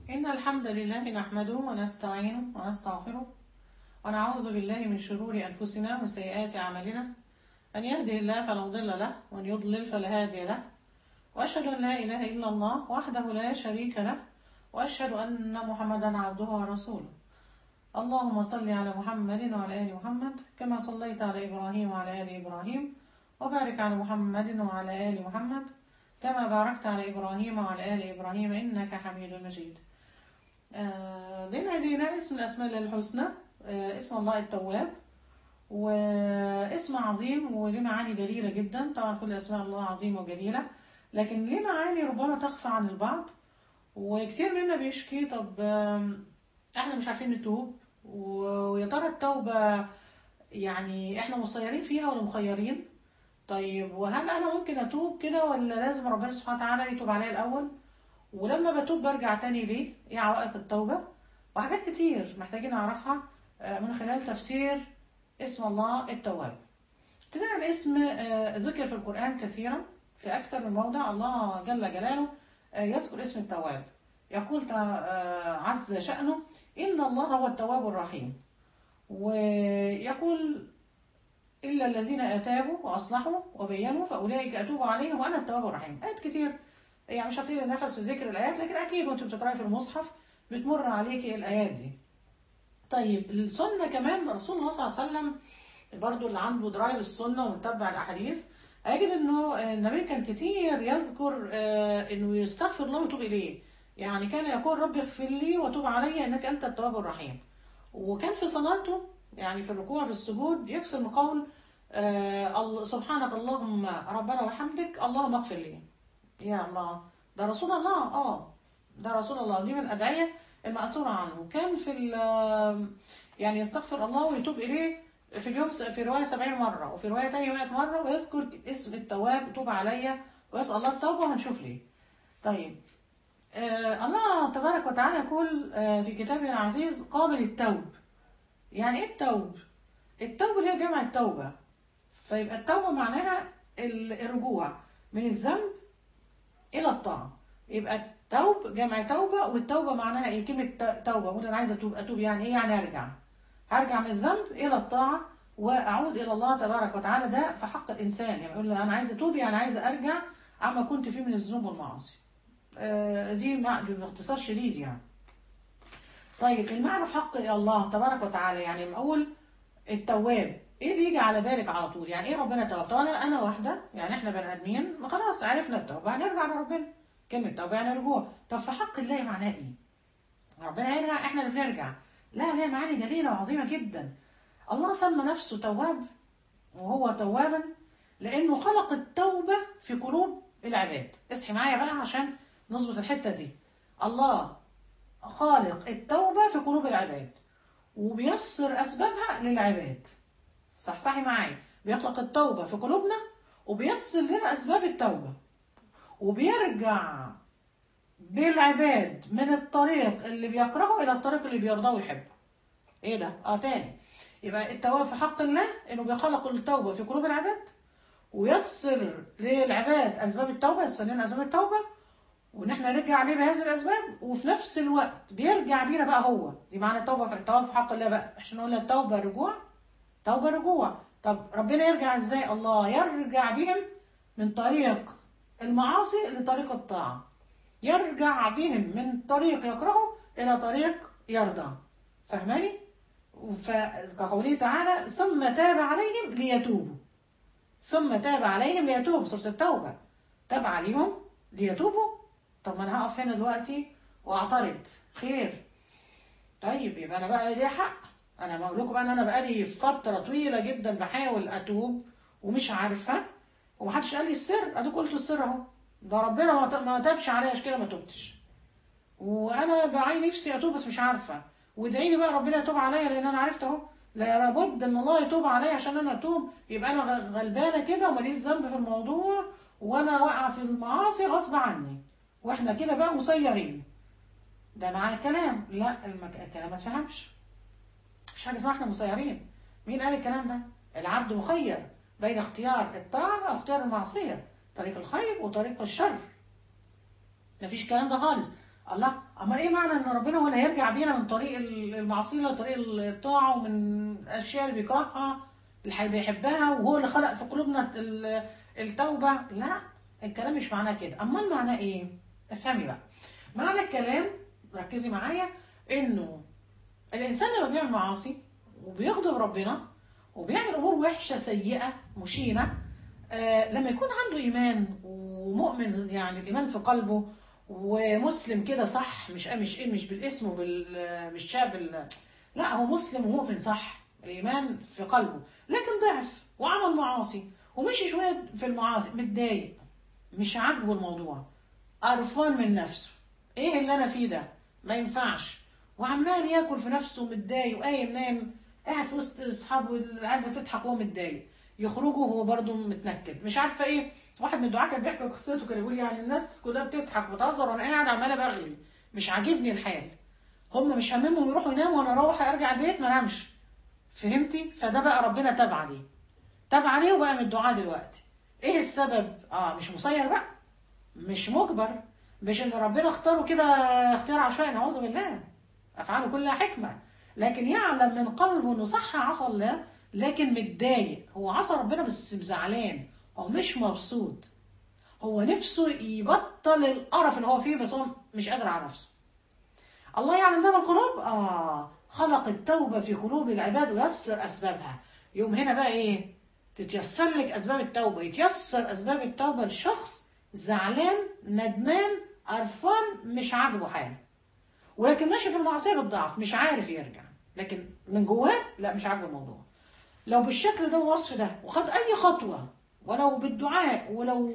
إن الحمد لله نحمده ونستعينه ونستغفره ونعوذ بالله من شرور أنفسنا وسيئات أعمالنا من يهده الله فلا مضل له ومن يضلل فلا هادي له وأشهد أن لا إله إلا الله وحده لا شريك له وأشهد أن محمدا عبده ورسوله اللهم صل على محمد وعلى آل محمد كما صليت على إبراهيم وعلى آل إبراهيم وبارك على محمد وعلى آل محمد كما باركت على إبراهيم وعلى آل إبراهيم إنك حميد مجيد آه، لنا لنا اسم الأسماء الله الحسنى آه، اسم الله التواب واسم عظيم وله معاني جليلة جدا طبعا كل أسماء الله عظيمة وجليلة لكن ليه معاني ربما تخفى عن البعض وكتير منا بيشكي طب آم، احنا مش عارفين نتوب و- ويا ترى التوبة يعني احنا مسيرين فيها ولا مخيرين طيب وهل انا ممكن اتوب كده ولا لازم ربنا سبحانه وتعالى يتوب عليا الاول ولما بتوب برجع تاني ليه ايه عوائق التوبة وحاجات كتير محتاجين نعرفها آه، من خلال تفسير اسم الله التواب ابتداء الاسم آه، ذكر في القرآن كثيرا في أكثر من موضع الله جل جلاله آه، يذكر اسم التواب يقول تع- آه، عز شأنه إن الله هو التواب الرحيم ويقول إلا الذين أتابوا وأصلحوا وبينوا فأولئك أتوب عليهم وأنا التواب الرحيم آيات كتير يعني مش هطيل النفس في ذكر الآيات لكن أكيد وأنت بتقرأي في المصحف بتمر عليك الآيات دي طيب السنة كمان رسول الله صلى الله عليه وسلم برضو اللي عنده دراية بالسنة ومتبع الأحاديث هيجد إنه النبي كان كتير يذكر آه، إنه يستغفر الله ويتوب إليه يعني كان يقول رب اغفر لي وتوب علي إنك أنت التواب الرحيم وكان في صلاته يعني في الركوع في السجود يكسر من قول آه، الله- سبحانك اللهم ربنا وحمدك اللهم اغفر لي يا الله ده رسول الله اه ده رسول الله دي من الأدعية المأثورة عنه كان في ال- يعني يستغفر الله ويتوب إليه في اليوم س- في رواية سبعين مرة وفي رواية تانية مئة مرة ويذكر اسم التواب توب عليا ويسأل الله التوبة وهنشوف ليه طيب آه الله تبارك وتعالى يقول آه في كتابه العزيز قابل التوب يعني ايه التوب التوب اللي هي جمع التوبة فيبقى التوبة معناها ال- الرجوع من الذنب إلى الطاعة يبقى التوب جمع توبة والتوبة معناها ايه كلمة ت- توبة قلت انا عايزة اتوب اتوب يعني ايه يعني ارجع هرجع من الذنب الى الطاعة واعود الى الله تبارك وتعالى ده في حق الانسان يعني يقول له انا عايزة اتوب يعني عايزة ارجع عما كنت فيه من الذنوب والمعاصي آه، دي مع- دي باختصار شديد يعني طيب المعنى في حق الله تبارك وتعالى يعني لما اقول التواب ايه اللي يجي على بالك على طول يعني ايه ربنا تواب طب انا انا واحده يعني احنا بني ادمين ما خلاص عرفنا التوبه هنرجع لربنا كلمه توبه يعني رجوع طب في حق الله معناه ايه ربنا يرجع احنا اللي بنرجع لا ليها معاني جليله وعظيمه جدا الله سمى نفسه تواب وهو توابا لانه خلق التوبه في قلوب العباد اصحي معايا بقى عشان نظبط الحته دي الله خالق التوبه في قلوب العباد وبيسر اسبابها للعباد صحصحي معايا بيخلق التوبه في قلوبنا وبيسر لنا اسباب التوبه وبيرجع بالعباد من الطريق اللي بيكرهه الى الطريق اللي بيرضاه ويحبه ايه ده اه تاني يبقى التواب في حق الله انه بيخلق التوبه في قلوب العباد ويسر للعباد اسباب التوبه يسر لنا اسباب التوبه وان احنا نرجع عليه بهذه الاسباب وفي نفس الوقت بيرجع بينا بقى هو دي معنى التوبه في التوبه في حق الله بقى عشان نقول التوبه رجوع توبه رجوع طب ربنا يرجع ازاي الله يرجع بهم من طريق المعاصي لطريق الطاعه يرجع بهم من طريق يكرهه الى طريق يرضى فاهماني فكقوله تعالى ثم تاب عليهم ليتوبوا ثم تاب عليهم ليتوبوا سورة التوبة تاب عليهم ليتوبوا طب ما انا هقف هنا دلوقتي واعترض خير طيب يبقى انا بقى ليه حق انا بقول لكم بقى ان انا بقالي فترة طويلة جدا بحاول اتوب ومش عارفة ومحدش قال لي السر اديك قلت السر اهو ده ربنا ما ت- ما تابش عليا عشان كده ما توبتش وانا بعين نفسي اتوب بس مش عارفه وادعي لي بقى ربنا يتوب عليا لان انا عرفت اهو لا لابد ان الله يتوب عليا عشان انا اتوب يبقى انا غ- غلبانه كده وماليش ذنب في الموضوع وانا واقعه في المعاصي غصب عني واحنا كده بقى مسيرين ده معنى الكلام لا المك... الكلام ما اتفهمش مش حاجه اسمها احنا مسيرين مين قال الكلام ده العبد مخير بين اختيار الطاعه او اختيار المعصيه طريق الخير وطريق الشر مفيش الكلام ده خالص الله اما ايه معنى ان ربنا هو اللي هيرجع بينا من طريق المعصيه لطريق الطاعه ومن الاشياء اللي بيكرهها اللي بيحبها وهو اللي خلق في قلوبنا ال- التوبه لا الكلام مش معناه كده امال معناه ايه افهمي بقى معنى الكلام ركزي معايا انه الانسان لما بيعمل معاصي وبيغضب ربنا وبيعمل امور وحشه سيئه مشينه آه لما يكون عنده ايمان ومؤمن يعني الايمان في قلبه ومسلم كده صح مش مش مش بالاسم وبال مش شاب ال- لا هو مسلم ومؤمن صح الايمان في قلبه لكن ضعف وعمل معاصي ومشي شويه في المعاصي متضايق مش عاجبه الموضوع قرفان من نفسه ايه اللي انا فيه ده ما ينفعش وعمال ياكل في نفسه متضايق وقايم نايم قاعد في وسط اصحابه العيال بتضحك وهو متضايق يخرجوا وهو برضه متنكد مش عارفه ايه واحد من الدعاة كان بيحكي قصته كان يقول يعني الناس كلها بتضحك وتهزر وانا قاعد عماله بغلي مش عاجبني الحال هم مش هممهم يروحوا يناموا وانا اروح ارجع البيت ما انامش فهمتي فده بقى ربنا تاب عليه تاب عليه وبقى من الدعاء دلوقتي ايه السبب اه مش مسير بقى مش مجبر مش ان ربنا اختاره كده اختيار عشوائي نعوذ بالله افعاله كلها حكمه لكن يعلم من قلبه انه صح عصى الله لكن متضايق هو عصى ربنا بس زعلان هو مش مبسوط هو نفسه يبطل القرف اللي هو فيه بس هو مش قادر على نفسه الله يعلم ده بالقلوب اه خلق التوبه في قلوب العباد ويسر اسبابها يوم هنا بقى ايه تتيسر لك اسباب التوبه يتيسر اسباب التوبه لشخص زعلان ندمان قرفان مش عاجبه حاله ولكن ماشي في المعصيه بالضعف مش عارف يرجع لكن من جواه لا مش عاجبه الموضوع لو بالشكل ده والوصف ده وخد اي خطوه ولو بالدعاء ولو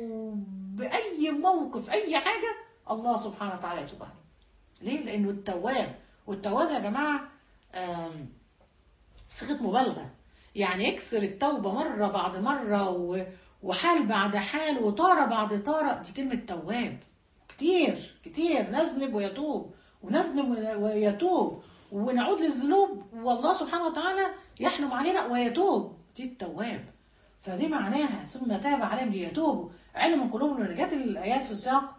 باي موقف اي حاجه الله سبحانه وتعالى يتوب عليه ليه لانه التواب والتواب يا جماعه آم، صيغه مبالغه يعني يكسر التوبه مره بعد مره و- وحال بعد حال وطاره بعد طاره دي كلمه تواب كتير كتير نذنب ويتوب ونذنب ويتوب ونعود للذنوب والله سبحانه وتعالى يحلم علينا ويتوب دي التواب فدي معناها ثم تاب عليهم ليتوبوا علم من قلوبهم لان جت الايات في سياق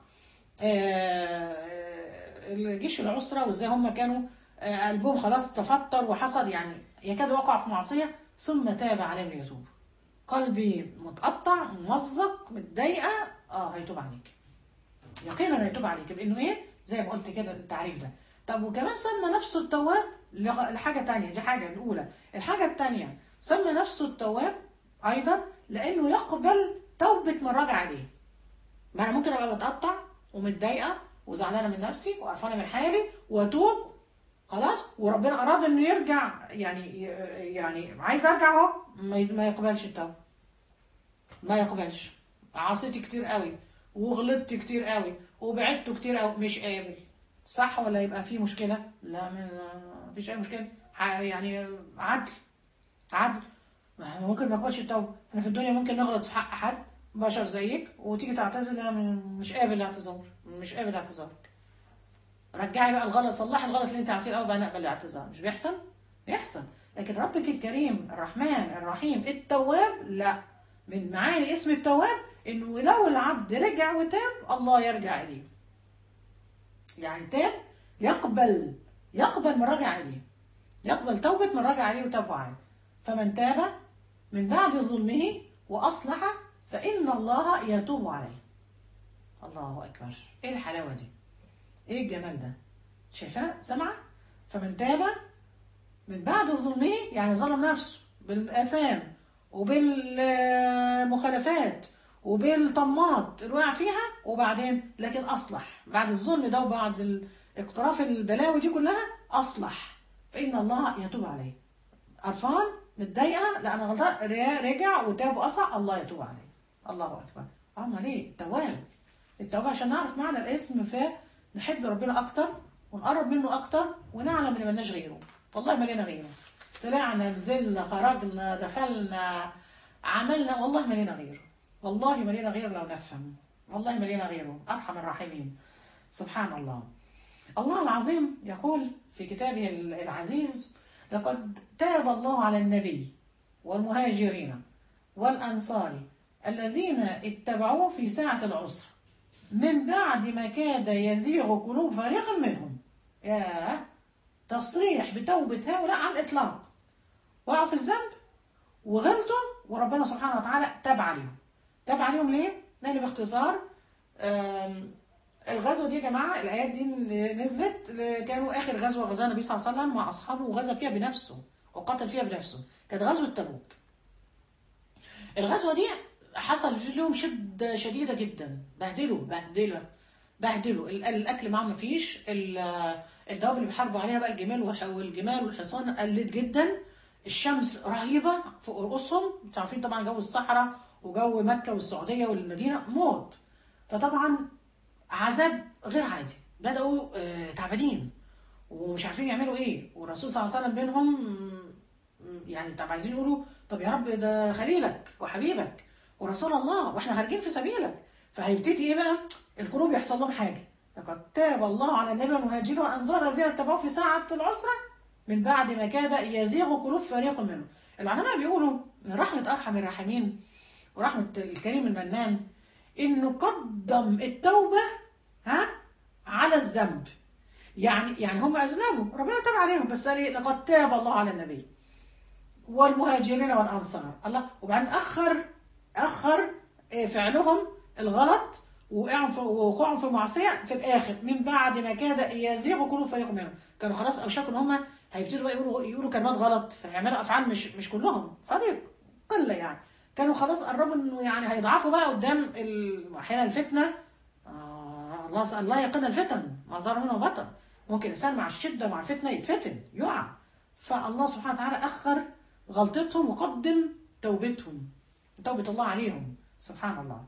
آه، الجيش العسرة وازاي هم كانوا آه، قلبهم خلاص تفطر وحصل يعني يكاد وقع في معصية ثم تاب عليهم ليتوب قلبي متقطع ممزق متضايقة اه هيتوب عليك يقينا هيتوب عليك بانه ايه زي ما قلت كده التعريف ده طب وكمان سمى نفسه التواب لغ- لحاجة تانية دي حاجة الأولى الحاجة التانية سمى نفسه التواب أيضا لأنه يقبل توبة من رجع عليه ما أنا ممكن أبقى بتقطع ومتضايقة وزعلانة من نفسي وقرفانة من حالي وأتوب خلاص وربنا أراد إنه يرجع يعني يعني عايز أرجع أهو ما ي- ما يقبلش التوبة ما يقبلش عصيتي كتير قوي وغلطت كتير قوي وبعدت كتير قوي مش قابل صح ولا يبقى في مشكلة لا ما فيش أي مشكلة ح- يعني عدل عدل ما هو ممكن ما يقبلش التوبة احنا في الدنيا ممكن نغلط في حق حد بشر زيك وتيجي تعتذر لا م- مش قابل الاعتذار مش قابل اعتذارك رجعي بقى الغلط صلحي الغلط اللي انت عملتيه الاول بقى نقبل الاعتذار مش بيحصل بيحصل لكن ربك الكريم الرحمن الرحيم التواب لا من معاني اسم التواب انه لو العبد رجع وتاب الله يرجع اليه يعني تاب يقبل يقبل من رجع اليه يقبل توبة من رجع عليه وتاب عنه فمن تاب من بعد ظلمه وأصلح فإن الله يتوب عليه الله أكبر إيه الحلاوة دي إيه الجمال ده شايفاه سمعة فمن تاب من بعد ظلمه يعني ظلم نفسه بالآثام وبالمخالفات وبالطماط اللي وقع فيها وبعدين لكن أصلح بعد الظلم ده وبعد ال- اقتراف البلاوي دي كلها أصلح فإن الله يتوب عليه قرفان متضايقة لا أنا غلطان رجع- رجع وتاب وأصح الله يتوب عليه الله أكبر أمال إيه التواب التوبة عشان نعرف معنى الاسم فنحب ربنا أكتر ونقرب منه أكتر ونعلم إن ملناش غيره والله ما لنا غيره طلعنا نزلنا خرجنا دخلنا عملنا والله ما لنا غيره والله ما لنا غيره لو نفهم والله ما لنا غيره أرحم الراحمين سبحان الله الله العظيم يقول في كتابه العزيز لقد تاب الله على النبي والمهاجرين والأنصار الذين اتبعوه في ساعة العسر من بعد ما كاد يزيغ قلوب فريق منهم يا تصريح بتوبة هؤلاء على الإطلاق وقعوا في الذنب وغلطوا وربنا سبحانه وتعالى تاب عليهم تاب عليهم ليه؟ لأن باختصار آم، الغزوة دي يا جماعة الآيات دي نزلت ل- كانوا آخر غزوة غزاها النبي صلى الله عليه وسلم مع أصحابه وغزا فيها بنفسه وقتل فيها بنفسه كانت غزوة تبوك الغزوة دي حصل لهم شدة شديدة جدا بهدلوا بهدلوا بهدلوا ال- الأكل معاهم مفيش ال- الدواب اللي بيحاربوا عليها بقى الجمال والح- والجمال والحصان قلت جدا الشمس رهيبة فوق رؤوسهم انتوا عارفين طبعا جو الصحراء وجو مكة والسعودية والمدينة موت فطبعا عذاب غير عادي بدأوا آه، تعبانين ومش عارفين يعملوا ايه والرسول صلى الله عليه وسلم بينهم مم، يعني طب عايزين يقولوا طب يا رب ده خليلك وحبيبك ورسول الله واحنا خارجين في سبيلك فهيبتدي ايه بقى القلوب يحصل لهم حاجه لقد تاب الله على النبي والمهاجرين وانزل الذين اتبعوه في ساعه العسره من بعد ما كاد يزيغ قلوب فريق منهم العلماء بيقولوا من رحمه ارحم الراحمين ورحمه الكريم المنان انه قدم التوبه ها على الذنب يعني يعني هم اذنبوا ربنا تاب عليهم بس قال إيه؟ لقد تاب الله على النبي والمهاجرين والانصار الله وبعدين اخر اخر آه، فعلهم الغلط وقعوا في وقعوا في معصيه في الاخر من بعد ما كاد يزيغ قلوب فريق منهم كانوا خلاص اوشكوا ان هم هيبتدوا بقى يقولوا يقولوا كلمات غلط فيعملوا افعال مش مش كلهم فريق قله يعني كانوا خلاص قربوا انه يعني هيضعفوا بقى قدام ال- احيانا الفتنه آه الله الله يقينا الفتن ما ظهر منه بطل ممكن الانسان مع الشده مع الفتنه يتفتن يقع فالله سبحانه وتعالى اخر غلطتهم وقدم توبتهم توبه الله عليهم سبحان الله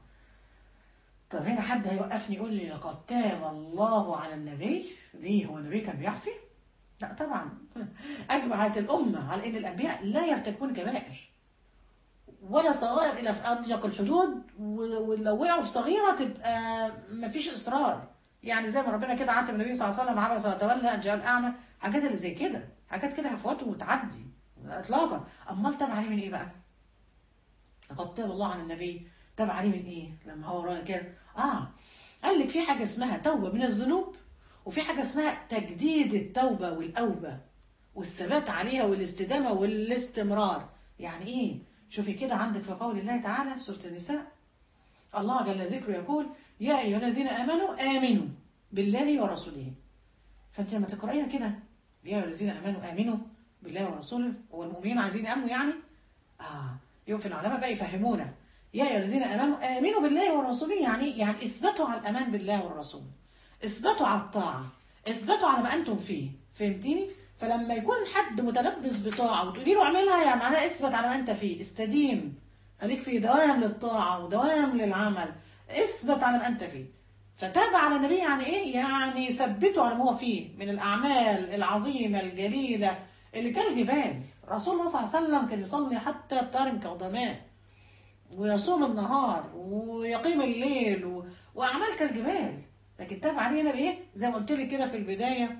طب هنا حد هيوقفني يقول لي لقد تاب الله على النبي ليه هو النبي كان بيعصي لا طبعا اجمعت الامه على ان الانبياء لا يرتكبون كبائر ولا صغائر الا في اضيق الحدود و- ولو وقعوا في صغيره تبقى مفيش اصرار يعني زي ما ربنا كده عاتب النبي صلى الله عليه وسلم عبس وتولى ان جاء الاعمى حاجات اللي زي كده حاجات كده هفوات وتعدي اطلاقا امال تاب عليه من ايه بقى؟ لقد تاب الله عن النبي تاب عليه من ايه؟ لما هو راى كده اه قال لك في حاجه اسمها توبه من الذنوب وفي حاجه اسمها تجديد التوبه والاوبه والثبات عليها والاستدامه والاستمرار يعني ايه؟ شوفي كده عندك في قول الله تعالى في سوره النساء الله جل ذكره يقول يا ايها الذين امنوا امنوا بالله ورسوله فانت لما تقرايها كده يا ايها الذين امنوا امنوا بالله ورسوله هو المؤمنين عايزين يامنوا يعني اه يقف العلماء بقى يفهمونا يا ايها الذين امنوا امنوا بالله ورسوله يعني يعني اثبتوا على الامان بالله والرسول اثبتوا على الطاعه اثبتوا على ما انتم فيه فهمتيني فلما يكون حد متلبس بطاعه وتقولي له اعملها يعني معناها اثبت على ما انت فيه استديم خليك في دوام للطاعه ودوام للعمل اثبت على ما انت فيه فتاب على النبي يعني ايه يعني ثبته على ما هو فيه من الاعمال العظيمه الجليله اللي كالجبال رسول الله صلى الله عليه وسلم كان يصلي حتى بترم كقدماء ويصوم النهار ويقيم الليل و... واعمال كالجبال لكن تاب عليه هنا بايه زي ما قلت لك كده في البدايه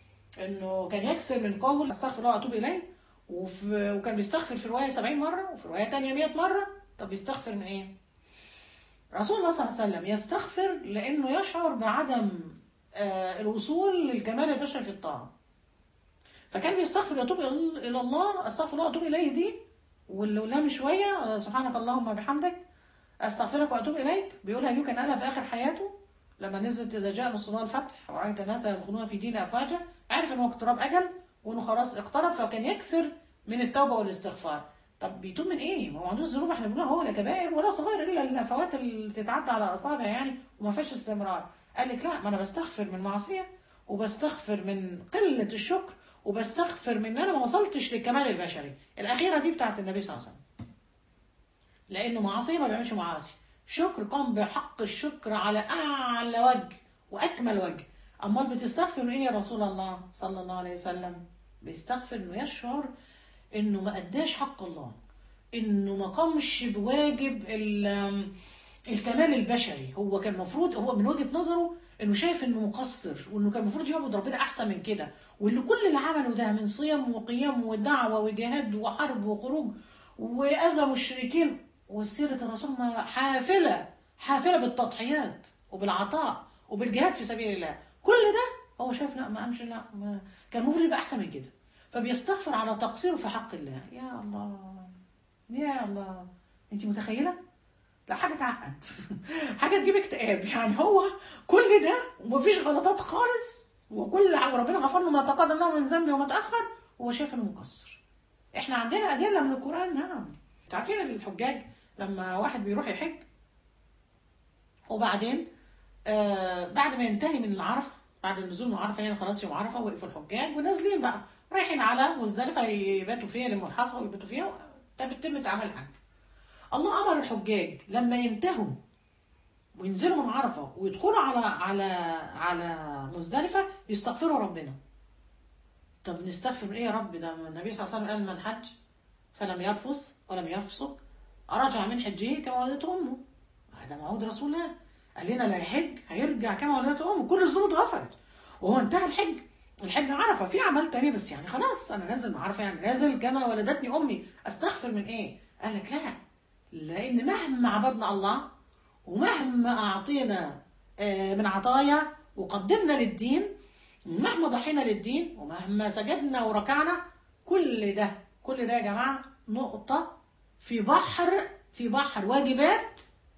انه كان يكسر من قول استغفر الله واتوب اليه وفي... وكان بيستغفر في روايه 70 مره وفي روايه ثانيه 100 مره طب بيستغفر من ايه رسول الله صلى الله عليه وسلم يستغفر لانه يشعر بعدم آه الوصول للكمال البشري في الطاعه فكان بيستغفر يتوب الى الله استغفر الله واتوب اليه دي ولو لام شويه سبحانك اللهم بحمدك استغفرك واتوب اليك بيقولها له كان قالها في اخر حياته لما نزلت اذا جاء نصر الله الفتح ورايت الناس يدخلون في دين افواجا عرف ان هو اقتراب اجل وانه خلاص اقترب فكان يكثر من التوبه والاستغفار طب بيتوب من ايه؟ ما هو ما عندوش ذنوب احنا بنقولها هو لا كبائر ولا صغائر الا النفوات اللي تتعدى على اصابع يعني وما فيش استمرار قال لك لا ما انا بستغفر من معصيه وبستغفر من قله الشكر وبستغفر من ان انا ما وصلتش للكمال البشري الاخيره دي بتاعت النبي صلى الله عليه وسلم لانه معاصي ما بيعملش معاصي شكر قام بحق الشكر على اعلى وجه واكمل وجه امال بتستغفر ايه يا رسول الله صلى الله عليه وسلم بيستغفر انه يشعر انه ما اداش حق الله انه ما قامش بواجب الكمال البشري هو كان المفروض هو من وجهه نظره انه شايف انه مقصر وانه كان المفروض يعبد ربنا احسن من كده واللي كل اللي عمله ده من صيام وقيام ودعوه وجهاد وحرب وخروج واذى مشركين وسيره الرسول حافله حافله بالتضحيات وبالعطاء وبالجهاد في سبيل الله كل ده هو شايف لا ما قامش لا ما كان المفروض يبقى احسن من كده فبيستغفر على تقصيره في حق الله يا الله يا الله انت متخيله لا حاجه تعقد حاجه تجيب اكتئاب يعني هو كل ده ومفيش غلطات خالص وكل وربنا غفر له ما تقدم له من ذنبه وما تاخر هو شايف انه مقصر احنا عندنا ادله من القران نعم انتوا عارفين الحجاج لما واحد بيروح يحج وبعدين آه بعد ما ينتهي من العرفه بعد النزول من عرفه يعني خلاص يوم عرفه وقفوا الحجاج ونازلين بقى رايحين على مزدلفه يباتوا فيها يلموا الحصى ويباتوا فيها تتم اعمال الحج الله امر الحجاج لما ينتهوا وينزلوا من عرفه ويدخلوا على على على مزدلفه يستغفروا ربنا طب نستغفر من ايه يا رب ده النبي صلى الله عليه وسلم قال من حج فلم يرفث ولم يفسق رجع من حجه كما ولدته امه هذا موعود رسول الله قال لنا لا يحج هيرجع كما ولدته امه كل ذنوبه اتغفرت وهو انتهى الحج الحج عرفه في اعمال تانية بس يعني خلاص انا نازل من عرفه يعني نازل كما ولدتني امي استغفر من ايه قال لك لا لان مهما عبدنا الله ومهما اعطينا من عطايا وقدمنا للدين مهما ضحينا للدين ومهما سجدنا وركعنا كل ده كل ده يا جماعه نقطه في بحر في بحر واجبات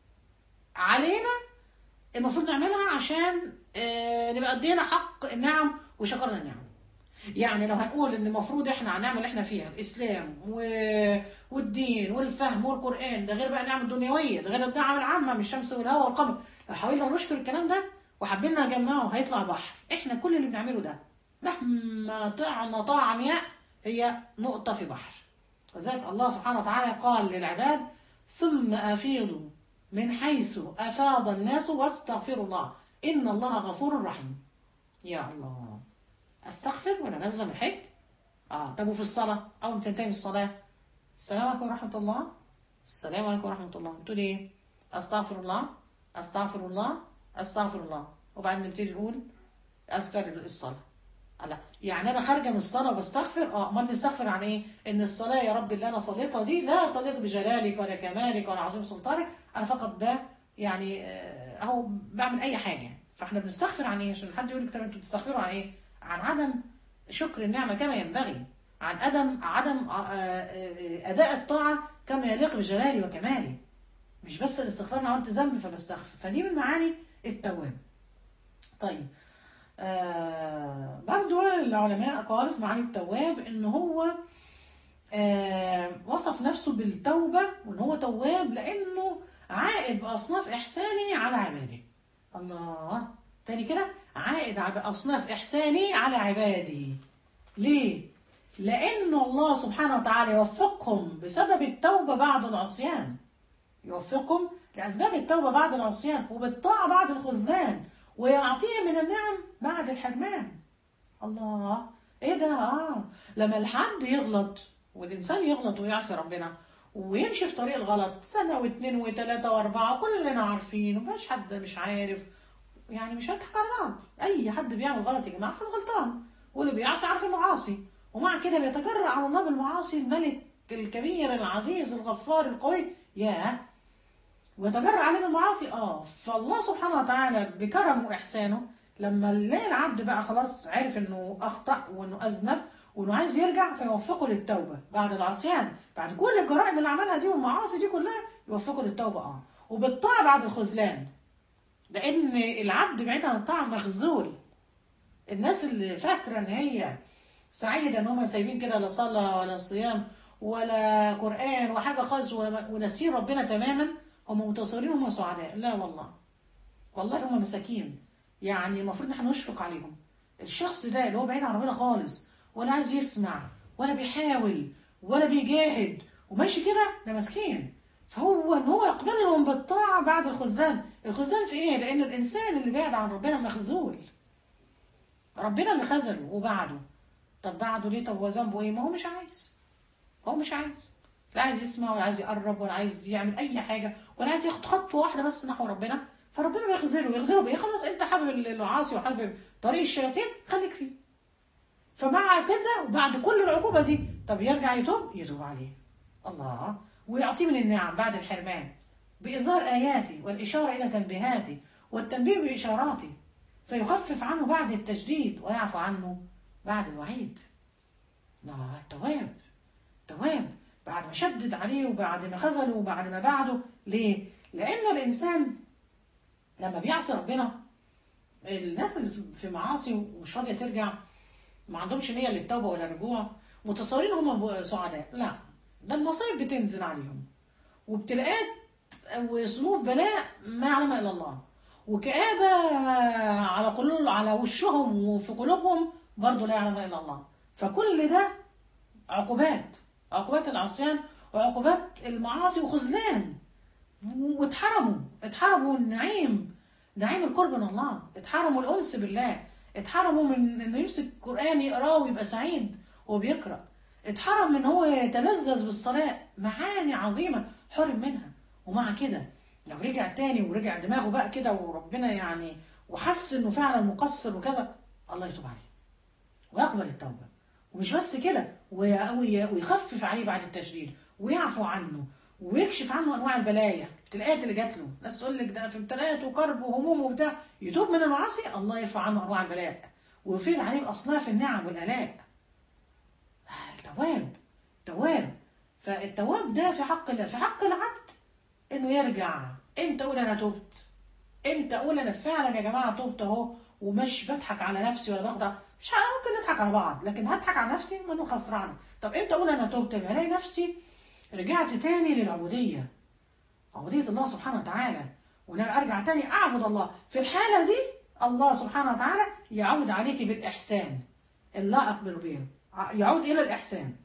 علينا المفروض نعملها عشان نبقى ادينا حق النعم وشكرنا النعم يعني لو هنقول ان المفروض احنا هنعمل اللي احنا فيها الاسلام و... والدين والفهم والقران ده غير بقى نعم الدنيويه ده غير النعم العامه من الشمس والهواء والقمر لو حاولنا نشكر الكلام ده وحبينا نجمعه هيطلع بحر احنا كل اللي بنعمله ده مهما طعنا طاعه عمياء هي نقطه في بحر وذلك الله سبحانه وتعالى قال للعباد ثم افيضوا من حيث افاض الناس واستغفروا الله ان الله غفور رحيم يا الله استغفر وانا نازله من الحج اه طب وفي الصلاه اول ما تنتهي الصلاه السلام عليكم ورحمه الله السلام عليكم ورحمه الله بتقول ايه استغفر الله استغفر الله استغفر الله وبعدين نبتدي نقول اذكر الصلاه لا يعني انا خارجه من الصلاه وبستغفر اه امال بستغفر عن ايه ان الصلاه يا رب اللي انا صليتها دي لا تليق بجلالك ولا كمالك ولا عظيم سلطانك انا فقط ب يعني اهو بعمل اي حاجه فاحنا بنستغفر عن ايه عشان حد يقول لك انتوا بتستغفروا عن ايه عن عدم شكر النعمة كما ينبغي عن عدم عدم أداء الطاعة كما يليق بجلالي وكمالي مش بس الاستغفار أنا عملت ذنب فبستغفر فدي من معاني التواب طيب آه برضو العلماء قالوا في معاني التواب ان هو آه وصف نفسه بالتوبة وان هو تواب لانه عائد بأصناف إحسانه على عباده الله تاني كده عائد أصناف إحساني على عبادي ليه؟ لأن الله سبحانه وتعالى يوفقهم بسبب التوبة بعد العصيان يوفقهم لأسباب التوبة بعد العصيان وبالطاعة بعد الخذلان ويعطيهم من النعم بعد الحرمان الله ايه ده اه لما الحد يغلط والانسان يغلط ويعصي ربنا ويمشي في طريق الغلط سنة واثنين وثلاثة واربعة كلنا عارفين ومفيش حد مش عارف يعني مش هنضحك على بعض اي حد بيعمل غلط يا جماعه عارف انه غلطان واللي بيعصي عارف انه عاصي ومع كده بيتجرأ على الله بالمعاصي الملك الكبير العزيز الغفار القوي ياه ويتجرأ عليه بالمعاصي اه فالله سبحانه وتعالى بكرمه واحسانه لما نلاقي العبد بقى خلاص عرف انه اخطا وانه اذنب وانه عايز يرجع فيوفقه للتوبه بعد العصيان بعد كل الجرائم اللي عملها دي والمعاصي دي كلها يوفقه للتوبه اه وبالطاعه بعد الخذلان لان العبد بعيد عن الطاعه مخذول الناس اللي فاكره ان هي سعيده ان هم سايبين كده لا صلاه ولا صيام ولا قران وحاجه خالص وناسين ربنا تماما هم متصورين هم سعداء لا والله والله هم مساكين يعني المفروض ان احنا نشفق عليهم الشخص ده اللي هو بعيد عن ربنا خالص ولا عايز يسمع ولا بيحاول ولا بيجاهد وماشي كده ده مسكين فهو ان هو يقبلهم بالطاعه بعد الخذلان الخذلان في ايه لان الانسان اللي بعد عن ربنا مخذول ربنا اللي خذله وبعده طب بعده ليه طب هو ذنبه ايه ما هو مش عايز هو مش عايز لا عايز يسمع ولا عايز يقرب ولا عايز يعمل اي حاجه ولا عايز ياخد خطوه واحده بس نحو ربنا فربنا بيخذله يخذله بايه خلاص انت حابب العاصي وحابب طريق الشياطين خليك فيه فمع كده وبعد كل العقوبه دي طب يرجع يتوب يتوب عليه الله ويعطيه من النعم بعد الحرمان بإظهار آياته والإشارة إلى تنبيهاته والتنبيه بإشاراته فيخفف عنه بعد التجديد ويعفو عنه بعد الوعيد لا تواب تواب بعد ما شدد عليه وبعد ما خذله وبعد ما بعده ليه؟ لأنه الإنسان لما بيعصي ربنا الناس اللي في معاصي ومش راضية ترجع ما عندهمش نية للتوبة ولا الرجوع متصورين هم سعداء لا ده المصايب بتنزل عليهم وابتلاءات وظروف بلاء ما يعلم الا الله وكآبة على قلوب على وشهم وفي قلوبهم برضه لا يعلم الا الله فكل ده عقوبات عقوبات العصيان وعقوبات المعاصي وخذلان واتحرموا اتحرموا النعيم نعيم القرب من الله اتحرموا الانس بالله اتحرموا من انه يمسك القران يقراه ويبقى سعيد وهو بيقرا اتحرم من هو يتلذذ بالصلاه معاني عظيمه حرم منها ومع كده لو رجع تاني ورجع دماغه بقى كده وربنا يعني وحس انه فعلا مقصر وكذا الله يتوب عليه ويقبل التوبه ومش بس كده ويخفف عليه بعد التشديد ويعفو عنه ويكشف عنه انواع البلايا الابتلاءات اللي جات له ناس تقول لك ده في ابتلاءات وكرب وهموم وبتاع يتوب من المعاصي الله يرفع عنه انواع البلاء ويفيد عليه باصناف النعم والالاء التواب تواب فالتواب ده في حق الله في حق العبد انه يرجع امتى اقول انا تبت امتى اقول انا فعلا يا جماعه تبت اهو ومش بضحك على نفسي ولا باخد مش ممكن نضحك على بعض لكن هضحك على نفسي ما انا خسران طب امتى اقول انا تبت الاقي نفسي رجعت تاني للعبوديه عبوديه الله سبحانه وتعالى وان انا ارجع تاني اعبد الله في الحاله دي الله سبحانه وتعالى يعود عليك بالاحسان اللائق بالبير يعود الى الاحسان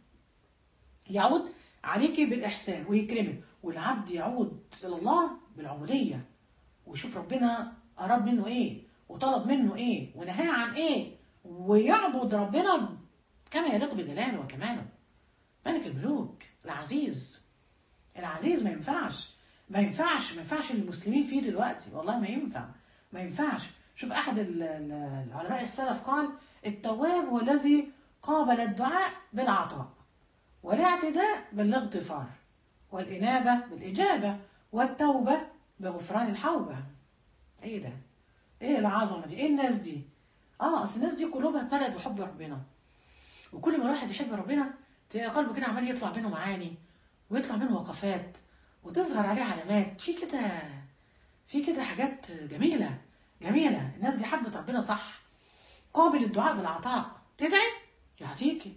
يعود عليك بالاحسان ويكرمك والعبد يعود الى الله بالعبوديه ويشوف ربنا اراد منه ايه وطلب منه ايه ونهاه عن ايه ويعبد ربنا كما يليق بجلاله وكماله ملك الملوك العزيز العزيز ما ينفعش ما ينفعش ما ينفعش المسلمين فيه دلوقتي والله ما ينفع ما ينفعش شوف احد العلماء السلف قال التواب هو الذي قابل الدعاء بالعطاء والاعتداء بالاغتفار والإنابة بالإجابة والتوبة بغفران الحوبة ايه ده ايه العظمة دي ايه الناس دي اه اصل الناس دي قلوبها اتملأت بحب ربنا وكل ما الواحد يحب ربنا تلاقي قلبه كده عمال يطلع منه معاني ويطلع منه وقفات وتظهر عليه علامات في كده في كده حاجات جميلة جميلة الناس دي حبت ربنا صح قابل الدعاء بالعطاء تدعي يعطيكي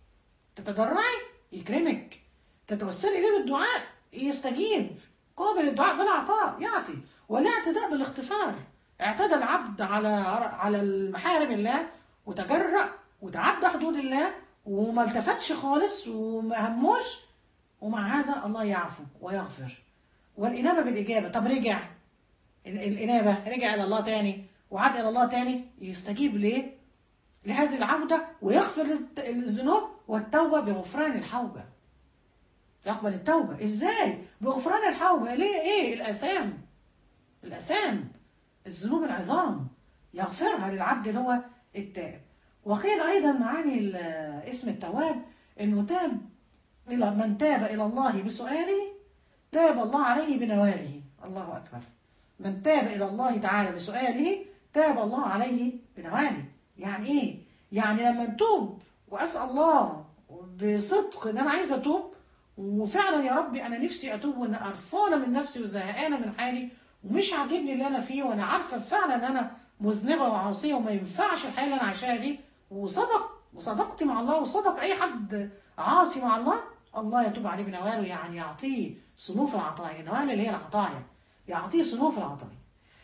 تتضرعي يكرمك تتوسلي اليه بالدعاء يستجيب قابل الدعاء بالعطاء يعطي والاعتداء بالاغتفار اعتدى العبد على على المحارم الله وتجرأ وتعدى حدود الله وما التفتش خالص وما هموش ومع هذا الله يعفو ويغفر والإنابة بالإجابة طب رجع الإنابة رجع إلى الله تاني وعاد إلى الله تاني يستجيب ليه لهذه العودة ويغفر الذنوب والتوبة بغفران الحوبة يقبل التوبة ازاي بغفران الحوبة ليه ايه الأسام الأسام الذنوب العظام يغفرها للعبد اللي هو التائب وقيل أيضا معاني اسم التواب أنه تاب إلى من تاب إلى الله بسؤاله تاب الله عليه بنواله الله أكبر من تاب إلى الله تعالى بسؤاله تاب الله عليه بنواله يعني إيه؟ يعني لما نتوب وأسأل الله بصدق إن أنا عايزة أتوب وفعلا يا ربي أنا نفسي أتوب وأنا قرفانة من نفسي وزهقانة من حالي ومش عاجبني اللي أنا فيه وأنا عارفة فعلا إن أنا مذنبة وعاصية وما ينفعش الحياة اللي أنا عايشاها دي وصدق وصدقت مع الله وصدق أي حد عاصي مع الله الله يتوب عليه بنواله يعني يعطيه صنوف العطايا النوال اللي هي العطايا يعطيه صنوف العطايا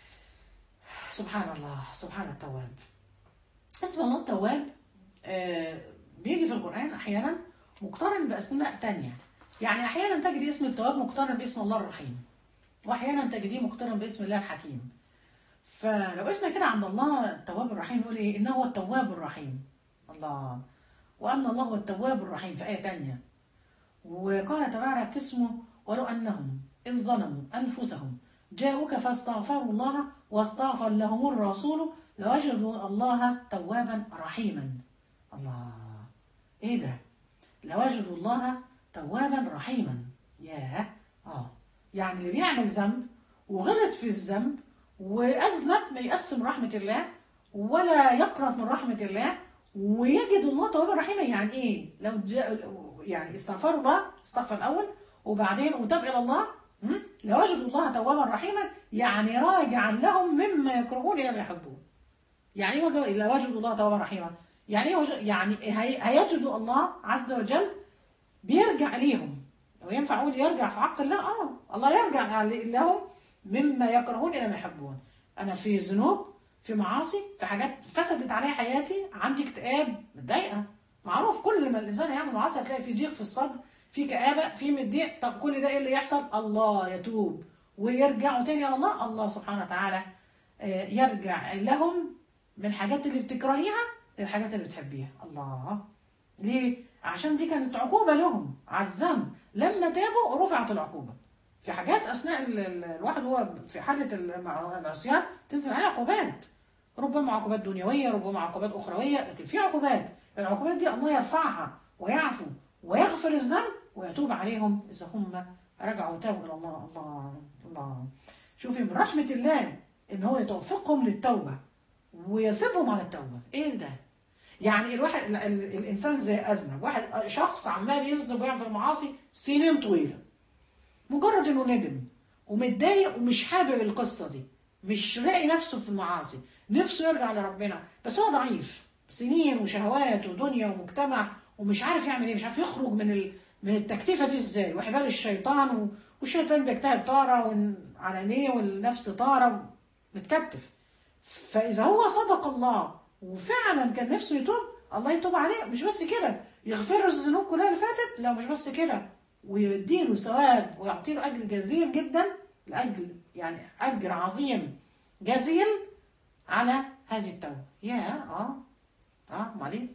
سبحان الله سبحان التواب اسم الله التواب آه بيجي في القرآن أحيانا مقترن بأسماء تانية يعني أحيانا تجد اسم التواب مقترن باسم الله الرحيم وأحيانا تجديه مقترن باسم الله الحكيم فلو قلنا كده عند الله التواب الرحيم نقول إيه إنه هو التواب الرحيم الله وأن الله هو التواب الرحيم في آية تانية وقال تبارك اسمه ولو أنهم إذ ظلموا أنفسهم جاءوك فاستغفروا الله واستغفر لهم الرسول لوجدوا الله توابا رحيما الله ايه ده لوجدوا الله توابا رحيما ياه اه يعني اللي بيعمل ذنب وغلط في الذنب واذنب ما يقسم رحمه الله ولا يقنط من رحمه الله ويجد الله توابا رحيما يعني ايه لو جاء يعني استغفروا الله استغفر الاول وبعدين وتاب الى الله م? لوجدوا الله توابا رحيما يعني راجعا لهم مما يكرهون الى ما يحبون يعني ايه وجه- لوجدوا الله توابا رحيما يعني ايه وجه- يعني هي- هيجدوا الله عز وجل بيرجع ليهم وينفع اقول يرجع في حق الله اه الله يرجع لهم مما يكرهون الى ما يحبون انا في ذنوب في معاصي في حاجات فسدت عليا حياتي عندي اكتئاب متضايقه معروف كل ما الانسان يعمل معاصي هتلاقي في ضيق في الصدر في كآبة في متضايق طب كل ده ايه اللي يحصل الله يتوب ويرجعوا تاني على الله الله سبحانه وتعالى آه، يرجع لهم من الحاجات اللي بتكرهيها للحاجات اللي بتحبيها الله ليه؟ عشان دي كانت عقوبة لهم على الذنب لما تابوا رفعت العقوبة في حاجات أثناء ال- ال- الواحد هو في حالة المع- العصيان تنزل عليه عقوبات ربما عقوبات دنيوية ربما عقوبات أخروية لكن في عقوبات العقوبات دي الله يرفعها ويعفو ويغفر الذنب ويتوب عليهم إذا هم رجعوا وتابوا إلى الله الله الله شوفي من رحمة الله إن هو يتوفقهم للتوبة ويسيبهم على التوبة إيه ده؟ يعني الواحد ال- ال- الانسان زي اذنب واحد شخص عمال يذنب ويعمل معاصي سنين طويله مجرد انه ندم ومتضايق ومش حابب القصه دي مش لاقي نفسه في المعاصي نفسه يرجع لربنا بس هو ضعيف سنين وشهوات ودنيا ومجتمع ومش عارف يعمل ايه مش عارف يخرج من ال... من التكتيفه دي ازاي وحبال الشيطان و... والشيطان بيجتهد طاره وال- على عينيه والنفس طاره متكتف فاذا هو صدق الله وفعلا كان نفسه يتوب الله يتوب عليه مش بس كده يغفر له الذنوب كلها اللي فاتت لا مش بس كده ويديله ثواب ويعطيله اجر جزيل جدا لاجل يعني اجر عظيم جزيل على هذه التوبه يا اه اه امال ايه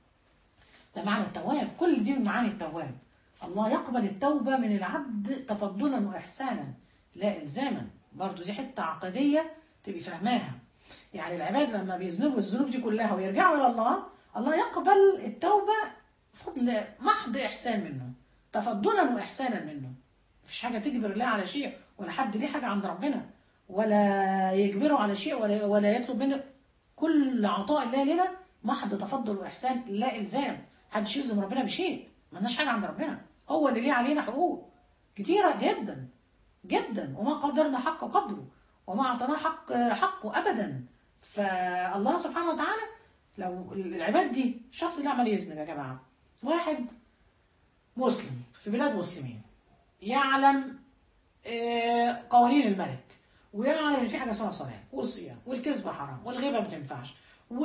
ده معنى التواب كل دي من معاني التواب الله يقبل التوبه من العبد تفضلا واحسانا لا الزاما برضو دي حته عقديه تبقي فاهماها يعني العباد لما بيذنبوا الذنوب دي كلها ويرجعوا الى الله الله يقبل التوبه فضل محض احسان منه تفضلا واحسانا منه مفيش حاجه تجبر الله على شيء ولا حد ليه حاجه عند ربنا ولا يجبره على شيء ولا ولا يطلب منه كل عطاء الله لنا محض تفضل واحسان لا الزام محدش يلزم ربنا بشيء ملناش حاجه عند ربنا هو اللي ليه علينا حقوق كتيره جدا جدا وما قدرنا حق قدره وما اعطيناه حق حقه ابدا فالله سبحانه وتعالى لو العباد دي الشخص اللي عمال يذنب يا جماعه واحد مسلم في بلاد مسلمين يعلم آه، قوانين الملك ويعلم ان في حاجه اسمها صلاه والصيام والكذب حرام والغيبه ما تنفعش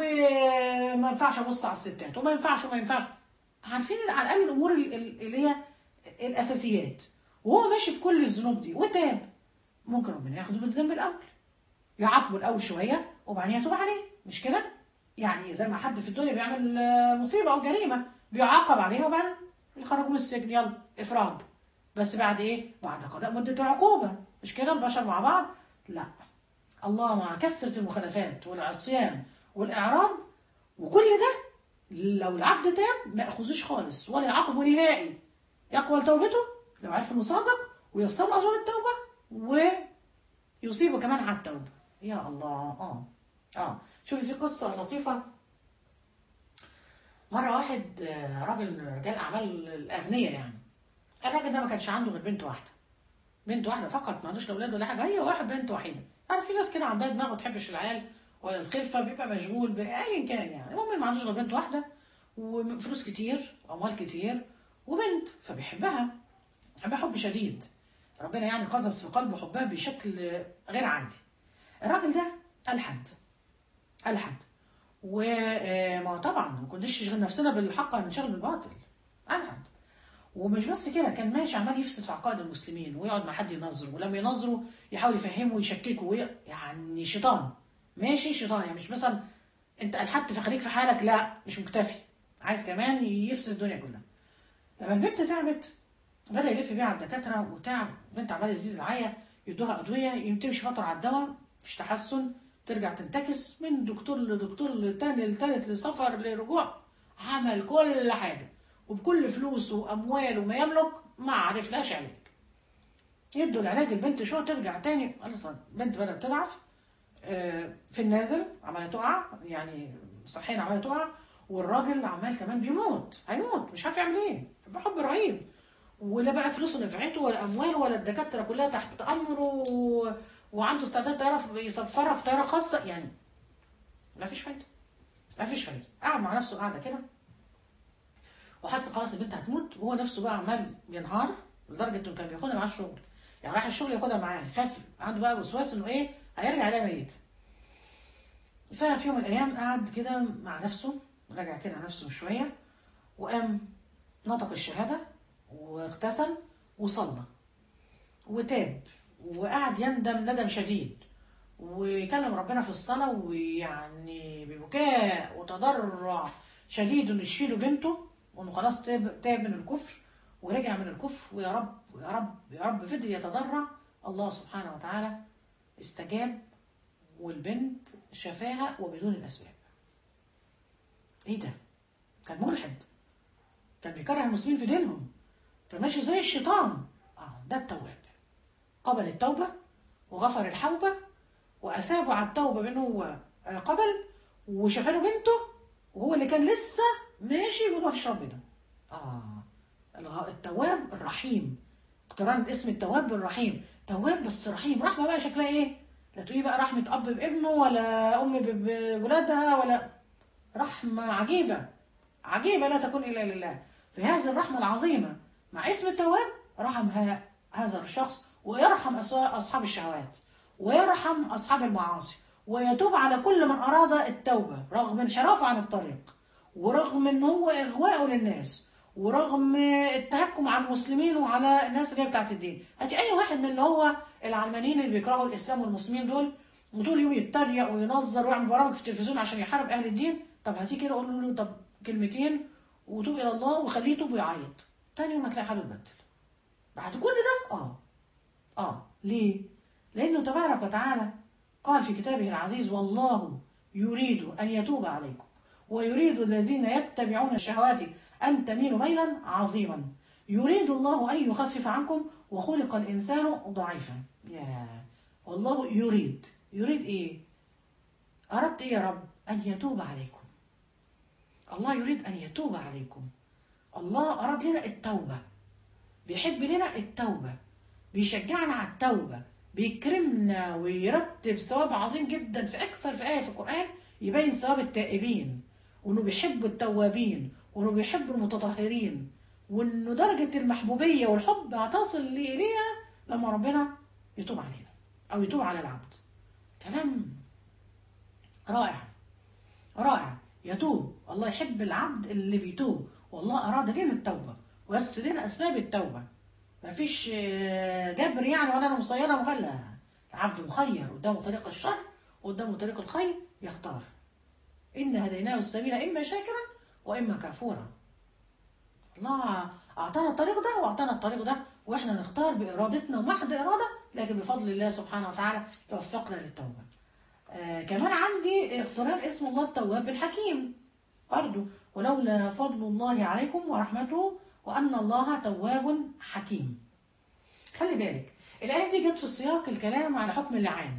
وما ينفعش ابص على الستات وما ينفعش وما ينفعش عارفين على الاقل الامور ال- ال- اللي هي الاساسيات وهو ماشي في كل الذنوب دي وتاب ممكن ربنا ياخده بالذنب الاول يعاقبه الاول شويه وبعدين يتوب عليه مش كده؟ يعني زي ما حد في الدنيا بيعمل آه، مصيبه او جريمه بيعاقب عليها وبعدين يخرج من السجن يلا افراج بس بعد ايه؟ بعد قضاء مده العقوبه مش كده البشر مع بعض؟ لا الله مع كثره المخالفات والعصيان والاعراض وكل ده لو العبد تاب ما ياخذوش خالص ولا يعاقبه نهائي يقبل توبته لو عرف انه صادق ويسر له اسباب التوبه ويصيبه كمان على التوبه يا الله اه اه شوفي في قصه لطيفه مره واحد آه، راجل من رجال اعمال الاغنياء يعني الراجل ده ما كانش عنده غير بنت واحده بنت واحده فقط ما عندوش لا اولاد ولا حاجه هي واحد بنت وحيده عارف في ناس كده عندها دماغ ما تحبش العيال ولا الخلفه بيبقى مشغول بايا كان يعني المهم ما عندوش غير بنت واحده وفلوس كتير واموال كتير وبنت فبيحبها حبها حب شديد ربنا يعني قذف في قلبه حبها بشكل غير عادي الراجل ده ألحد ألحد وما طبعا ما كناش نشغل نفسنا بالحق هنشغل بالباطل ألحد ومش بس كده كان ماشي عمال يفسد في عقائد المسلمين ويقعد مع حد ينظره ولما ينظره يحاول يفهمه ويشككه وي... يعني شيطان ماشي شيطان يعني مش مثلا انت الحدت فخليك في حالك لا مش مكتفي عايز كمان يفسد الدنيا كلها لما البنت تعبت بدا يلف بيها على الدكاتره وتعب البنت عماله تزيد العيا يدوها ادويه تمشي فتره على الدواء مفيش تحسن ترجع تنتكس من دكتور لدكتور لتاني لتالت لسفر لرجوع عمل كل حاجه وبكل فلوسه وامواله وما يملك ما عرفلاش علاج يدوا العلاج البنت شو ترجع تاني خلاص البنت بدات تضعف آه، في النازل عماله تقع يعني صحيا عماله تقع والراجل عمال كمان بيموت هيموت مش عارف يعمل ايه بحب رهيب ولا بقى فلوسه نفعته ولا امواله ولا الدكاتره كلها تحت امره و... وعنده استعداد يعرف يسفرها في طياره خاصه يعني ما فيش فايده ما فيش فايده قعد مع نفسه قاعده كده وحس خلاص البنت هتموت وهو نفسه بقى عمال بينهار لدرجه انه كان بياخدها معاه الشغل يعني راح الشغل ياخدها معاه خاف عنده بقى وسواس انه ايه هيرجع يلاقيها ميت ففي يوم من الايام قعد كده مع نفسه رجع كده على نفسه شويه وقام نطق الشهاده واغتسل وصلى وتاب وقعد يندم ندم شديد ويكلم ربنا في الصلاة ويعني ببكاء وتضرع شديد انه يشفي له بنته وانه خلاص تاب, تاب من الكفر ورجع من الكفر ويا رب يا رب يا رب فضل يتضرع الله سبحانه وتعالى استجاب والبنت شفاها وبدون الاسباب. ايه ده؟ كان ملحد كان بيكره المسلمين في دينهم كان ماشي زي الشيطان اه ده التواب قبل التوبه وغفر الحوبه واثابه على التوبه بانه هو آه، قبل وشفى له بنته وهو اللي كان لسه ماشي بيقول ما فيش ربنا اه الغ- التواب الرحيم اقتران اسم التواب بالرحيم تواب بس رحيم رحمه بقى شكلها ايه لا تقولي بقى رحمه اب بابنه ولا ام ب- بولادها ولا رحمه عجيبه عجيبه لا تكون الا لله في هذه الرحمه العظيمه مع اسم التواب رحم ها- هذا الشخص ويرحم أس- اصحاب الشهوات ويرحم اصحاب المعاصي ويتوب على كل من اراد التوبه رغم انحرافه عن الطريق ورغم ان هو اغواءه للناس ورغم التهكم على المسلمين وعلى الناس اللي هي بتاعت الدين هاتي اي واحد من اللي هو العلمانيين اللي بيكرهوا الاسلام والمسلمين دول وطول يوم يتريق وينظر ويعمل برامج في التلفزيون عشان يحارب اهل الدين طب هاتيه كده قول له طب كلمتين وتوب الى الله وخليه يتوب ويعيط تاني يوم هتلاقي حاله اتبدل بعد كل ده اه اه ليه لانه تبارك وتعالى قال في كتابه العزيز والله يريد ان يتوب عليكم ويريد الذين يتبعون الشهوات ان تميلوا ميلا عظيما يريد الله ان يخفف عنكم وخلق الانسان ضعيفا يا والله يريد يريد ايه اردت ايه يا رب ان يتوب عليكم الله يريد ان يتوب عليكم الله اراد لنا التوبه بيحب لنا التوبه بيشجعنا على التوبه بيكرمنا ويرتب ثواب عظيم جدا في اكثر في ايه في القران يبين ثواب التائبين وانه بيحب التوابين وانه بيحب المتطهرين وانه درجه المحبوبيه والحب هتصل اليها لما ربنا يتوب علينا او يتوب على العبد كلام رائع رائع يتوب الله يحب العبد اللي بيتوب والله اراد لنا التوبه ويسر لنا اسباب التوبه مفيش آه، جبر يعني ولا انا مسيره مغلى العبد مخير قدامه طريق الشر وقدامه طريق الخير يختار ان هديناه السبيل اما شاكرا واما كفورا الله اعطانا الطريق ده واعطانا الطريق ده واحنا نختار بارادتنا ومحض اراده لكن بفضل الله سبحانه وتعالى يوفقنا للتوبه آه كمان عندي اقتران اسم الله التواب الحكيم برضه ولولا فضل الله عليكم ورحمته وان الله تواب حكيم خلي بالك الايه دي جت في سياق الكلام على حكم اللعان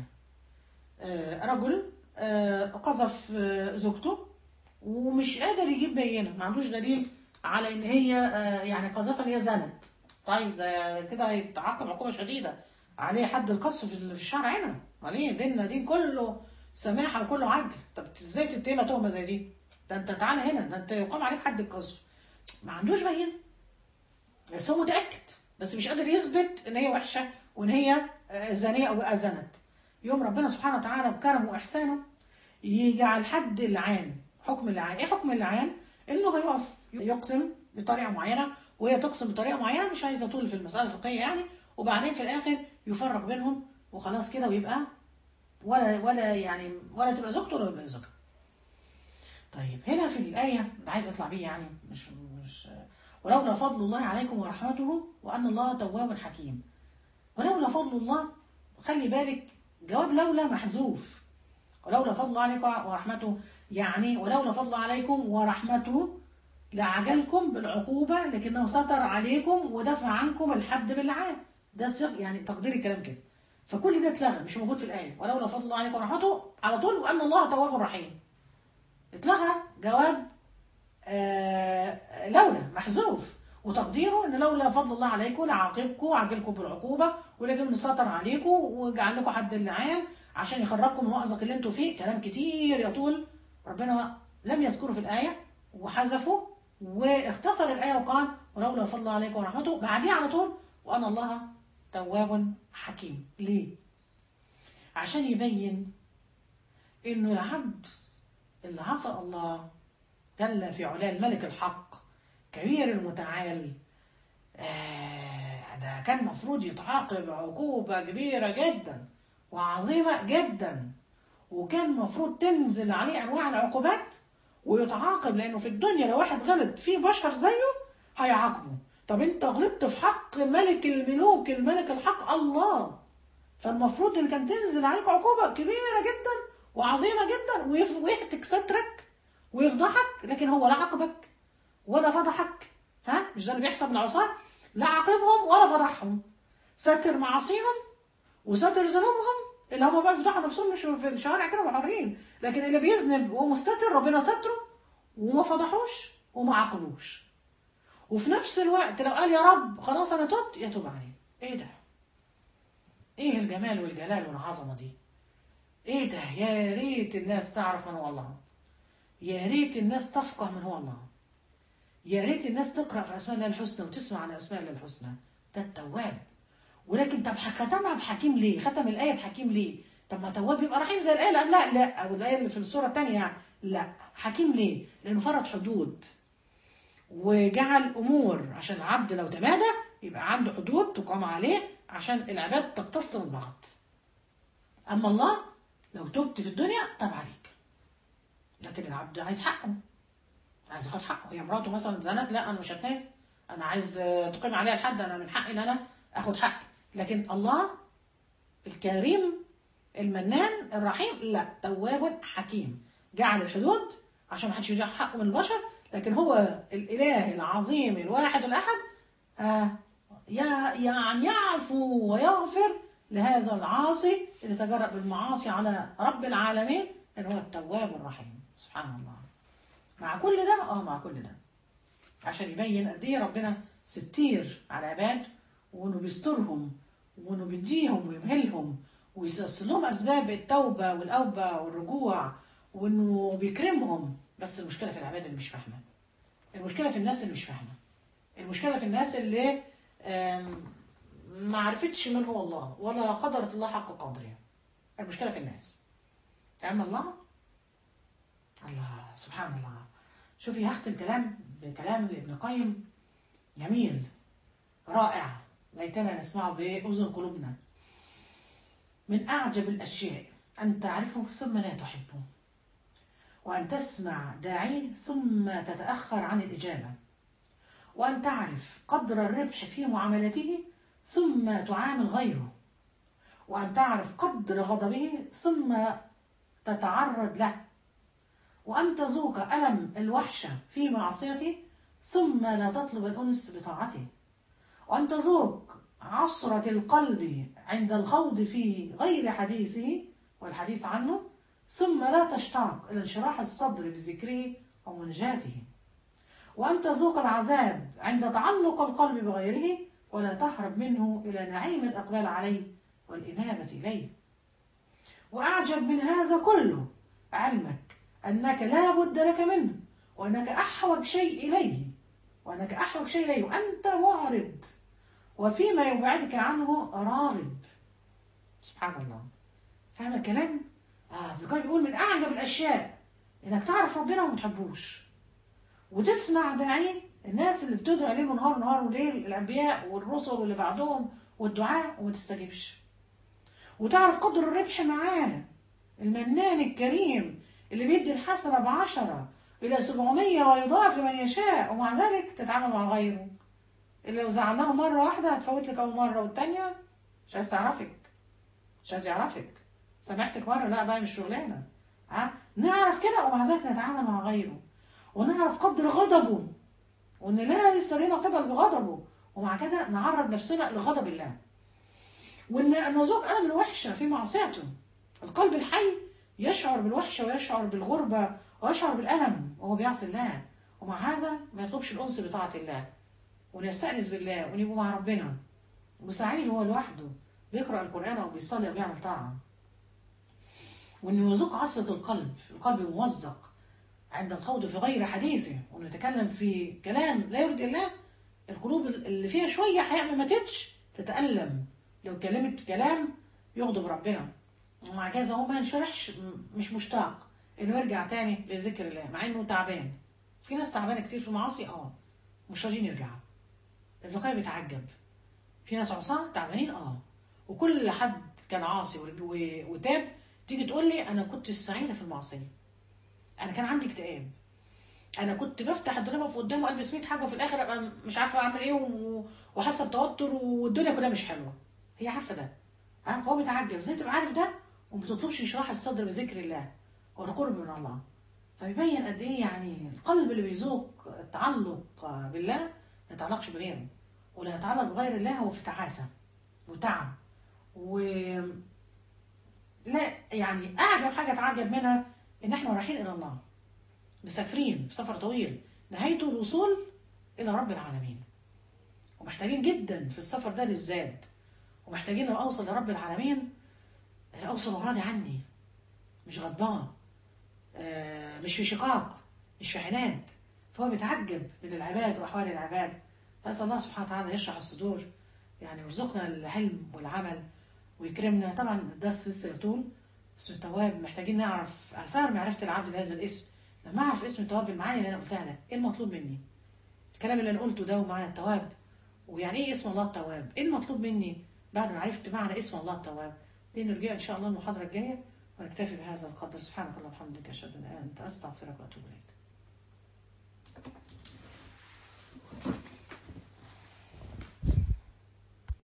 آه رجل آه قذف آه زوجته ومش قادر يجيب بينه ما عندوش دليل على ان هي آه يعني قذفها ان هي زنت طيب ده كده هيتعاقب عقوبه شديده عليه حد القذف في في الشرع هنا عليه ديننا دين كله سماحه وكله عدل طب ازاي تتهمها تهمه زي دي ده انت تعالى هنا ده انت يقام عليك حد القذف ما عندوش بينه بس هو متاكد بس مش قادر يثبت ان هي وحشه وان هي آه، زانيه او اذنت يوم ربنا سبحانه وتعالى بكرمه واحسانه يجعل حد اللعان حكم اللعان ايه حكم اللعان انه هيقف يقسم بطريقه معينه وهي تقسم بطريقه معينه مش عايزه اطول في المساله الفقهيه يعني وبعدين في الاخر يفرق بينهم وخلاص كده ويبقى ولا ولا يعني ولا تبقى زوجته ولا يبقى زوجها طيب هنا في الآية اللي عايز أطلع بيه يعني مش مش ولولا فضل الله عليكم ورحمته وأن الله تواب حكيم ولولا فضل الله خلي بالك جواب لولا محذوف ولولا فضل الله عليكم ورحمته يعني ولولا فضل الله عليكم ورحمته لعجلكم بالعقوبة لكنه ستر عليكم ودفع عنكم الحد بالعام ده سياق يعني تقدير الكلام كده فكل ده اتلغى مش موجود في الايه ولولا فضل الله عليكم ورحمته على طول وان الله تواب رحيم اتلغى جواب آه لولا محذوف وتقديره ان لولا فضل الله عليكم لعاقبكم وعجلكم بالعقوبه ولكن ستر عليكم وجعل لكم حد اللعان عشان يخرجكم من المأزق اللي انتوا فيه كلام كتير يطول ربنا لم يذكره في الايه وحذفه واختصر الايه وقال ولولا فضل الله عليكم ورحمته بعديه على طول وان الله تواب حكيم ليه عشان يبين انه العبد اللي عصى الله جل في علاه الملك الحق كبير المتعال آه ده كان مفروض يتعاقب عقوبة كبيرة جدا وعظيمة جدا وكان مفروض تنزل عليه أنواع العقوبات ويتعاقب لأنه في الدنيا لو واحد غلط في بشر زيه هيعاقبه طب انت غلطت في حق ملك الملوك الملك الحق الله فالمفروض ان كان تنزل عليك عقوبة كبيرة جدا وعظيمة جدا ويف- ويهتك سترك ويفضحك لكن هو لا عاقبك ولا فضحك ها مش ده اللي بيحصل بالعصاة لا عاقبهم ولا فضحهم ستر معاصيهم وستر ذنوبهم اللي هم بقى يفضحوا نفسهم مش في الشوارع كده محرين لكن اللي بيذنب ومستتر ربنا ستره وما فضحوش وما عاقبوش وفي نفس الوقت لو قال يا رب خلاص انا تبت يتوب عليه ايه ده ايه الجمال والجلال والعظمه دي ايه ده يا ريت الناس تعرف من هو الله يا ريت الناس تفقه من هو الله يا ريت الناس تقرا في اسماء الله الحسنى وتسمع عن اسماء الله الحسنى ده التواب ولكن طب ختمها بحكيم ليه؟ ختم الايه بحكيم ليه؟ طب ما تواب يبقى رحيم زي الايه اللي قبلها لا او الايه اللي في السوره الثانيه يعني لا حكيم ليه؟ لانه فرض حدود وجعل امور عشان العبد لو تمادى يبقى عنده حدود تقام عليه عشان العباد تقتص من بعض. اما الله لو تبت في الدنيا تاب عليك. لكن العبد عايز حقه. عايز ياخد حقه هي مراته مثلا زنت لا انا مش هتنازل انا عايز آه، تقيم عليها الحد انا من حقي ان انا اخد حقي لكن الله الكريم المنان الرحيم لا تواب حكيم جعل الحدود عشان ما حدش يضيع حقه من البشر لكن هو الاله العظيم الواحد الاحد آه يا يعني يعفو ويغفر لهذا العاصي اللي تجرأ بالمعاصي على رب العالمين ان هو التواب الرحيم سبحان الله مع كل ده اه مع كل ده عشان يبين قد ايه ربنا ستير على العباد وانه بيسترهم وانه بيديهم ويمهلهم ويسلسل لهم اسباب التوبه والاوبه والرجوع وانه بيكرمهم بس المشكله في العباد اللي مش فاهمه المشكله في الناس اللي مش فاهمه المشكله في الناس اللي آم، ما عرفتش من هو الله ولا قدرت الله حق قدره المشكله في الناس اما الله الله سبحان الله شوفي هختم كلام بكلام لابن قيم جميل رائع ليتنا نسمعه بأذن قلوبنا من أعجب الأشياء أن تعرفه ثم لا تحبه وأن تسمع داعيه ثم تتأخر عن الإجابة وأن تعرف قدر الربح في معاملته ثم تعامل غيره وأن تعرف قدر غضبه ثم تتعرض له وأن تذوق ألم الوحشة في معصيته ثم لا تطلب الأنس بطاعته وأن تذوق عصرة القلب عند الخوض في غير حديثه والحديث عنه ثم لا تشتاق إلى انشراح الصدر بذكره ومنجاته وأن تذوق العذاب عند تعلق القلب بغيره ولا تهرب منه إلى نعيم الإقبال عليه والإنابة إليه وأعجب من هذا كله علمك أنك لا بد لك منه وأنك أحوج شيء إليه وأنك أحوج شيء إليه وأنت معرض وفيما يبعدك عنه راغب سبحان الله فاهم الكلام؟ آه ابن القيم بيقول من أعجب الأشياء إنك تعرف ربنا وما تحبوش وتسمع داعيه الناس اللي بتدعو عليه نهار نهار وليل الأنبياء والرسل واللي بعدهم والدعاء وما تستجيبش وتعرف قدر الربح معاه المنان الكريم اللي بيدي الحسنة بعشرة إلى سبعمية ويضاعف لمن يشاء ومع ذلك تتعامل مع غيره اللي لو زعلناه مرة واحدة هتفوت لك أول مرة والتانية مش عايز تعرفك مش عايز يعرفك سامحتك مرة لا بقى مش شغلانة ها نعرف كده ومع ذلك نتعامل مع غيره ونعرف قدر غضبه وإن لا لسه لنا قبل بغضبه ومع كده نعرض نفسنا لغضب الله وان ان ذوق الم الوحشه في معصيته القلب الحي يشعر بالوحشه ويشعر بالغربه ويشعر بالالم وهو بيعصي الله ومع هذا ما يطلبش الانس بطاعه الله وان يستانس بالله وان يبقى مع ربنا وسعيد هو لوحده بيقرا القران او بيصلي او بيعمل طاعه وانه يذوق عصره القلب القلب ممزق عند الخوض في غير حديثه ونتكلم في كلام لا يرضي الله القلوب اللي فيها شويه حياء ما ماتتش تتالم لو كلمت كلام يغضب ربنا ومع كذا هو ما ينشرحش م- مش مشتاق انه يرجع تاني لذكر الله مع انه تعبان في ناس تعبانه كتير في المعاصي اه مش راضيين يرجعوا ابن القيم بيتعجب في ناس عصاة تعبانين اه وكل حد كان عاصي ورج- و- وتاب تيجي تقول لي انا كنت السعيده في المعصيه انا كان عندي اكتئاب انا كنت بفتح الدولاب في قدامه البس 100 حاجه وفي الاخر ابقى مش عارفه اعمل ايه و- وحاسه بتوتر والدنيا كلها مش حلوه هي عارفه ده ها فهو بيتعجب ازاي تبقى عارف ده وما بتطلبش انشراح الصدر بذكر الله والقرب من الله فيبين قد ايه يعني القلب اللي بيذوق التعلق بالله ما يتعلقش بغيره ولا يتعلق بغير الله هو في تعاسه وتعب و لا يعني اعجب حاجه اتعجب منها ان احنا رايحين الى الله مسافرين في سفر طويل نهايته الوصول الى رب العالمين ومحتاجين جدا في السفر ده للزاد ومحتاجين لو اوصل لرب العالمين اوصل وراضي عني مش غضبان آه، مش في شقاق مش في عناد فهو بيتعجب من العباد واحوال العباد فاسال الله سبحانه وتعالى يشرح الصدور يعني يرزقنا العلم والعمل ويكرمنا طبعا الدرس لسه يطول اسم التواب محتاجين نعرف اثار معرفه العبد لهذا الاسم لما اعرف اسم التواب بالمعاني اللي انا قلتها لك ايه المطلوب مني الكلام اللي انا قلته ده ومعنى التواب ويعني ايه اسم الله التواب ايه المطلوب مني بعد ما عرفت معنى اسم الله التواب دي نرجع ان شاء الله المحاضره الجايه ونكتفي بهذا القدر سبحانك اللهم وبحمدك اشهد ان لا اله الا انت استغفرك واتوب اليك